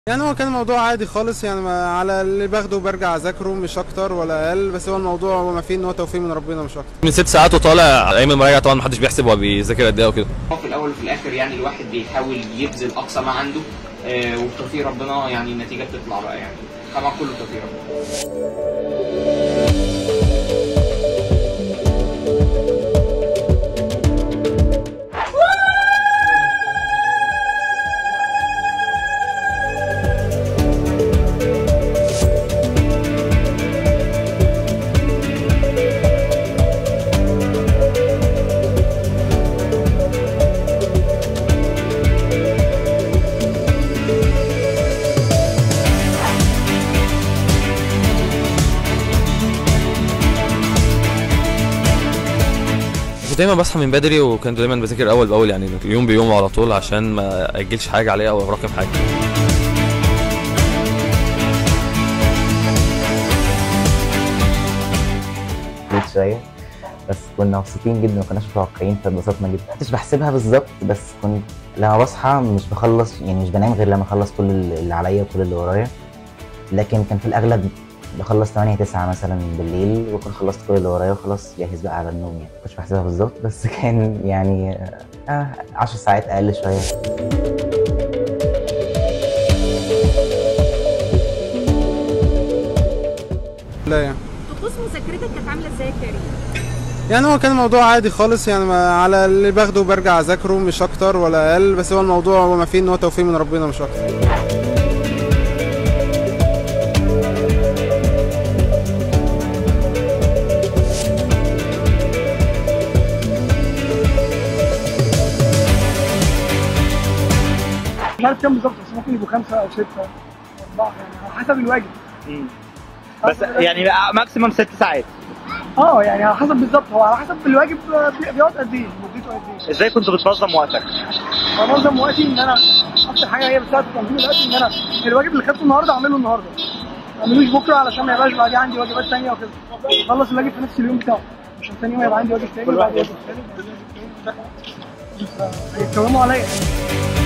يعني هو كان الموضوع عادي خالص يعني ما على اللي باخده برجع اذاكره مش اكتر ولا اقل بس هو الموضوع وما فيه ان هو توفيق من ربنا مش اكتر من ست ساعات وطالع ايام المراجعه طبعا محدش بيحسب هو بيذاكر قد ايه وكده هو في الاول وفي الاخر يعني الواحد بيحاول يبذل اقصى ما عنده آه، وبتوفيق ربنا يعني النتيجه بتطلع بقى يعني طبعا كله توفيق ربنا كنت دايما بصحى من بدري وكنت دايما بذاكر اول باول يعني يوم بيوم على طول عشان ما اجلش حاجه عليا او اراكم حاجه ليت شويه بس كنا مبسوطين جدا ما كناش متوقعين فاتبسطنا جدا ما كنتش بحسبها بالظبط بس كنت لما بصحى مش بخلص يعني مش بنام غير لما اخلص كل اللي عليا وكل اللي ورايا لكن كان في الاغلب بخلص 8 9 مثلا بالليل واكون خلصت كل اللي ورايا وخلاص جاهز بقى على النوم يعني ما كنتش بحسبها بالظبط بس كان يعني آه 10 ساعات اقل شويه لا يعني طقوس مذاكرتك كانت عامله ازاي يا كريم؟ يعني هو كان الموضوع عادي خالص يعني ما على اللي باخده برجع اذاكره مش اكتر ولا اقل بس هو الموضوع وما فيه ان هو توفيق من ربنا مش اكتر مش عارف كام بالظبط بس ممكن يبقوا خمسه او سته اربعه يعني على حسب الواجب بس يعني بقى ماكسيموم ست ساعات اه يعني على حسب بالظبط هو على حسب الواجب بي- بيقعد قد ايه مدته قد ايه ازاي كنت بتنظم وقتك؟ بنظم وقتي ان انا اكتر حاجه هي بتساعد في تنظيم الوقت ان انا الواجب اللي خدته النهارده اعمله النهارده ما اعملوش بكره علشان ما يبقاش بعديه عندي واجبات ثانيه وكده اخلص الواجب في نفس اليوم بتاعه عشان ثاني يوم يبقى عندي واجب تاني كل وبعد واحد واجب تاني وبعد واجب تاني هيتكوموا عليا